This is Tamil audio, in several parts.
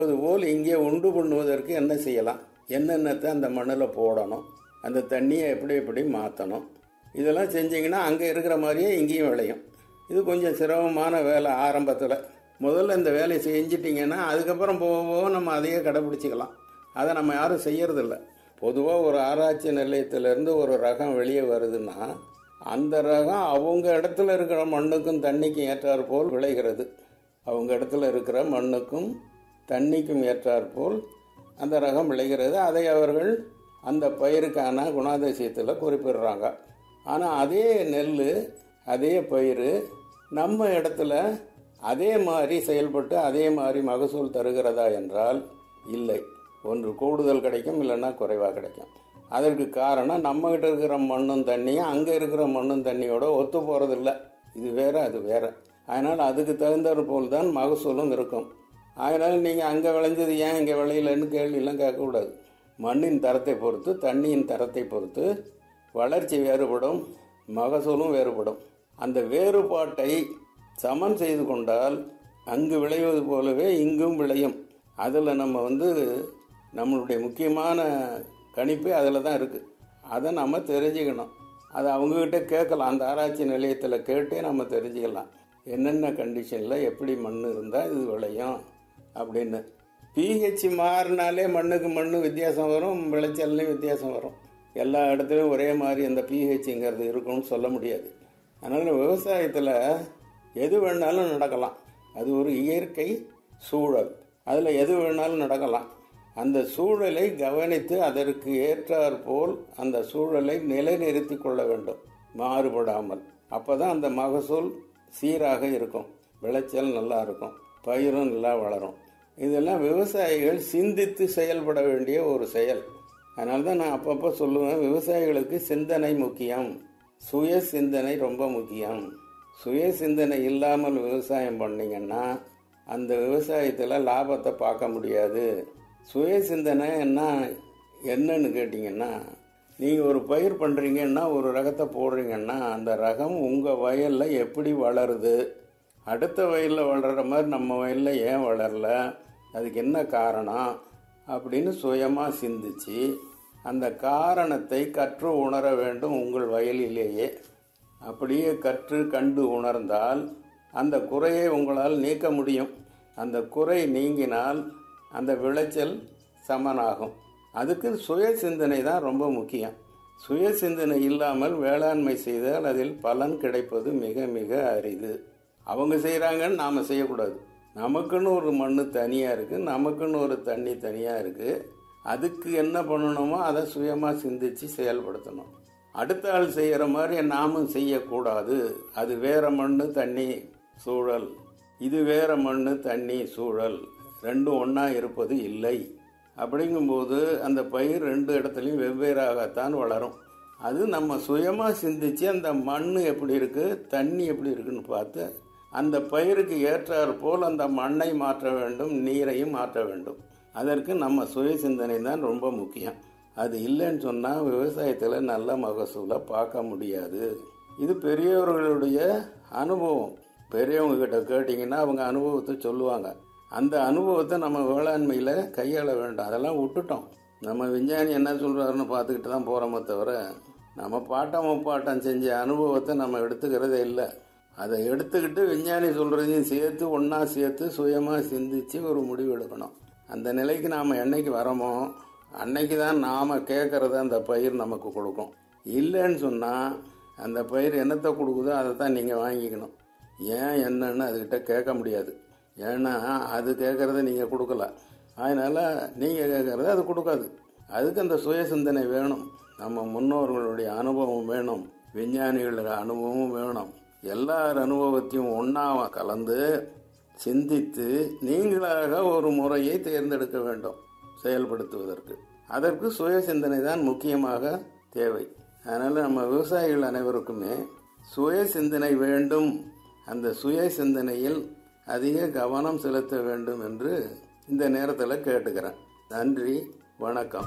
அதுபோல் இங்கே உண்டு பண்ணுவதற்கு என்ன செய்யலாம் என்னென்னத்தை அந்த மண்ணில் போடணும் அந்த தண்ணியை எப்படி எப்படி மாற்றணும் இதெல்லாம் செஞ்சீங்கன்னா அங்கே இருக்கிற மாதிரியே இங்கேயும் விளையும் இது கொஞ்சம் சிரமமான வேலை ஆரம்பத்தில் முதல்ல இந்த வேலையை செஞ்சிட்டிங்கன்னா அதுக்கப்புறம் போக போக நம்ம அதையே கடைப்பிடிச்சிக்கலாம் அதை நம்ம யாரும் செய்யறதில்ல பொதுவாக ஒரு ஆராய்ச்சி நிலையத்திலேருந்து ஒரு ரகம் வெளியே வருதுன்னா அந்த ரகம் அவங்க இடத்துல இருக்கிற மண்ணுக்கும் தண்ணிக்கும் ஏற்றாற் போல் விளைகிறது அவங்க இடத்துல இருக்கிற மண்ணுக்கும் தண்ணிக்கும் ஏற்றாற்போல் அந்த ரகம் விளைகிறது அதை அவர்கள் அந்த பயிருக்கான குணாதிசயத்தில் குறிப்பிடுறாங்க ஆனால் அதே நெல் அதே பயிர் நம்ம இடத்துல அதே மாதிரி செயல்பட்டு அதே மாதிரி மகசூல் தருகிறதா என்றால் இல்லை ஒன்று கூடுதல் கிடைக்கும் இல்லைன்னா குறைவாக கிடைக்கும் அதற்கு காரணம் நம்மகிட்ட இருக்கிற மண்ணும் தண்ணியும் அங்கே இருக்கிற மண்ணும் தண்ணியோட ஒத்து போகிறதில்ல இது வேற அது வேற அதனால் அதுக்கு தகுந்தாற் போல் தான் மகசூலும் இருக்கும் அதனால் நீங்கள் அங்கே விளைஞ்சது ஏன் இங்கே விளையலன்னு கேள்வியெல்லாம் கேட்கக்கூடாது மண்ணின் தரத்தை பொறுத்து தண்ணியின் தரத்தை பொறுத்து வளர்ச்சி வேறுபடும் மகசூலும் வேறுபடும் அந்த வேறுபாட்டை சமன் செய்து கொண்டால் அங்கு விளைவது போலவே இங்கும் விளையும் அதில் நம்ம வந்து நம்மளுடைய முக்கியமான கணிப்பு அதில் தான் இருக்குது அதை நம்ம தெரிஞ்சுக்கணும் அதை அவங்கக்கிட்ட கேட்கலாம் அந்த ஆராய்ச்சி நிலையத்தில் கேட்டே நம்ம தெரிஞ்சுக்கலாம் என்னென்ன கண்டிஷனில் எப்படி மண் இருந்தால் இது விளையும் அப்படின்னு பிஹெச் மாறினாலே மண்ணுக்கு மண்ணு வித்தியாசம் வரும் விளைச்சல்லையும் வித்தியாசம் வரும் எல்லா இடத்துலையும் ஒரே மாதிரி அந்த பிஹெச்ங்கிறது இருக்கும்னு சொல்ல முடியாது அதனால் விவசாயத்தில் எது வேணாலும் நடக்கலாம் அது ஒரு இயற்கை சூழல் அதில் எது வேணாலும் நடக்கலாம் அந்த சூழலை கவனித்து அதற்கு ஏற்றாற் போல் அந்த சூழலை நிலைநிறுத்தி கொள்ள வேண்டும் மாறுபடாமல் அப்பதான் அந்த மகசூல் சீராக இருக்கும் விளைச்சல் நல்லா இருக்கும் பயிரும் நல்லா வளரும் இதெல்லாம் விவசாயிகள் சிந்தித்து செயல்பட வேண்டிய ஒரு செயல் அதனால தான் நான் அப்பப்போ சொல்லுவேன் விவசாயிகளுக்கு சிந்தனை முக்கியம் சுய சிந்தனை ரொம்ப முக்கியம் சுய சிந்தனை இல்லாமல் விவசாயம் பண்ணீங்கன்னா அந்த விவசாயத்தில் லாபத்தை பார்க்க முடியாது சுய சிந்தனை என்ன என்னன்னு கேட்டிங்கன்னா நீங்கள் ஒரு பயிர் பண்ணுறீங்கன்னா ஒரு ரகத்தை போடுறீங்கன்னா அந்த ரகம் உங்கள் வயலில் எப்படி வளருது அடுத்த வயலில் வளர்கிற மாதிரி நம்ம வயலில் ஏன் வளரல அதுக்கு என்ன காரணம் அப்படின்னு சுயமாக சிந்திச்சு அந்த காரணத்தை கற்று உணர வேண்டும் உங்கள் வயலிலேயே அப்படியே கற்று கண்டு உணர்ந்தால் அந்த குறையை உங்களால் நீக்க முடியும் அந்த குறை நீங்கினால் அந்த விளைச்சல் சமனாகும் அதுக்கு சுய சிந்தனை தான் ரொம்ப முக்கியம் சுய சிந்தனை இல்லாமல் வேளாண்மை செய்தால் அதில் பலன் கிடைப்பது மிக மிக அரிது அவங்க செய்கிறாங்கன்னு நாம் செய்யக்கூடாது நமக்குன்னு ஒரு மண் தனியாக இருக்குது நமக்குன்னு ஒரு தண்ணி தனியாக இருக்குது அதுக்கு என்ன பண்ணணுமோ அதை சுயமாக சிந்திச்சு செயல்படுத்தணும் அடுத்த ஆள் செய்கிற மாதிரி நாமும் செய்யக்கூடாது அது வேற மண் தண்ணி சூழல் இது வேற மண் தண்ணி சூழல் ரெண்டும் ஒன்றா இருப்பது இல்லை அப்படிங்கும்போது அந்த பயிர் ரெண்டு இடத்துலையும் வெவ்வேறாகத்தான் வளரும் அது நம்ம சுயமாக சிந்திச்சு அந்த மண் எப்படி இருக்குது தண்ணி எப்படி இருக்குன்னு பார்த்து அந்த பயிருக்கு ஏற்றாற் போல் அந்த மண்ணை மாற்ற வேண்டும் நீரையும் மாற்ற வேண்டும் அதற்கு நம்ம சுய சிந்தனை தான் ரொம்ப முக்கியம் அது இல்லைன்னு சொன்னால் விவசாயத்தில் நல்ல மகசூலை பார்க்க முடியாது இது பெரியவர்களுடைய அனுபவம் பெரியவங்க கிட்ட கேட்டிங்கன்னா அவங்க அனுபவத்தை சொல்லுவாங்க அந்த அனுபவத்தை நம்ம வேளாண்மையில் கையாள வேண்டாம் அதெல்லாம் விட்டுட்டோம் நம்ம விஞ்ஞானி என்ன சொல்கிறாருன்னு பார்த்துக்கிட்டு தான் போகிறோமே தவிர நம்ம பாட்டம் முப்பாட்டம் செஞ்ச அனுபவத்தை நம்ம எடுத்துக்கிறதே இல்லை அதை எடுத்துக்கிட்டு விஞ்ஞானி சொல்கிறதையும் சேர்த்து ஒன்றா சேர்த்து சுயமாக சிந்தித்து ஒரு முடிவு எடுக்கணும் அந்த நிலைக்கு நாம் என்னைக்கு வரோமோ அன்னைக்கு தான் நாம் கேட்குறத அந்த பயிர் நமக்கு கொடுக்கும் இல்லைன்னு சொன்னால் அந்த பயிர் என்னத்தை கொடுக்குதோ அதை தான் நீங்கள் வாங்கிக்கணும் ஏன் என்னன்னு அதுக்கிட்ட கேட்க முடியாது ஏன்னா அது கேட்குறத நீங்கள் கொடுக்கல அதனால் நீங்கள் கேட்குறத அது கொடுக்காது அதுக்கு அந்த சுய சிந்தனை வேணும் நம்ம முன்னோர்களுடைய அனுபவம் வேணும் விஞ்ஞானிகளோட அனுபவமும் வேணும் எல்லார் அனுபவத்தையும் ஒன்றா கலந்து சிந்தித்து நீங்களாக ஒரு முறையை தேர்ந்தெடுக்க வேண்டும் செயல்படுத்துவதற்கு அதற்கு சுய சிந்தனை தான் முக்கியமாக தேவை அதனால் நம்ம விவசாயிகள் அனைவருக்குமே சுய சிந்தனை வேண்டும் அந்த சுய சிந்தனையில் அதிக கவனம் செலுத்த வேண்டும் என்று இந்த நேரத்தில் கேட்டுக்கிறேன் நன்றி வணக்கம்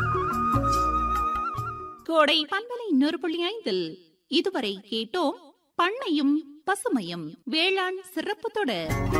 கோடை பண்பலை நூறு புள்ளி ஐந்தில் இதுவரை கேட்டோம் பண்ணையும் பசுமையும் வேளாண் சிறப்பு தொடர்